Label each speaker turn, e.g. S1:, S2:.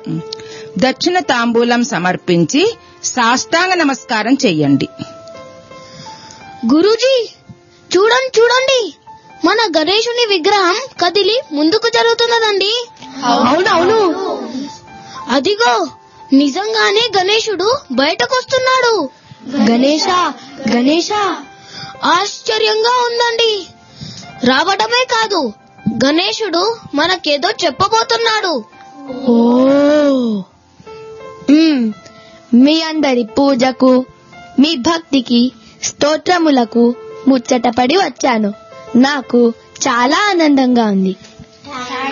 S1: దక్షిణ తాంబూలం సమర్పించి సాష్టాంగ నమస్కారం చెయ్యండి
S2: గురూజీ చూడండి చూడండి మన గణేశుని విగ్రహం కదిలి ముందుకు జరుగుతున్నదండి అవునవును అదిగో నిజంగానే గణేశుడు బయటకొస్తున్నాడు గణేశ గణేశ ఆశ్చర్యంగా ఉందండి రావడమే కాదు గణేశుడు మనకేదో చెప్పబోతున్నాడు
S3: ఓ మ్మ్. మీ అందరి పూజకు మీ భక్తికి స్తోత్రములకు ముచ్చటపడి వచ్చాను నాకు చాలా ఆనందంగా ఉంది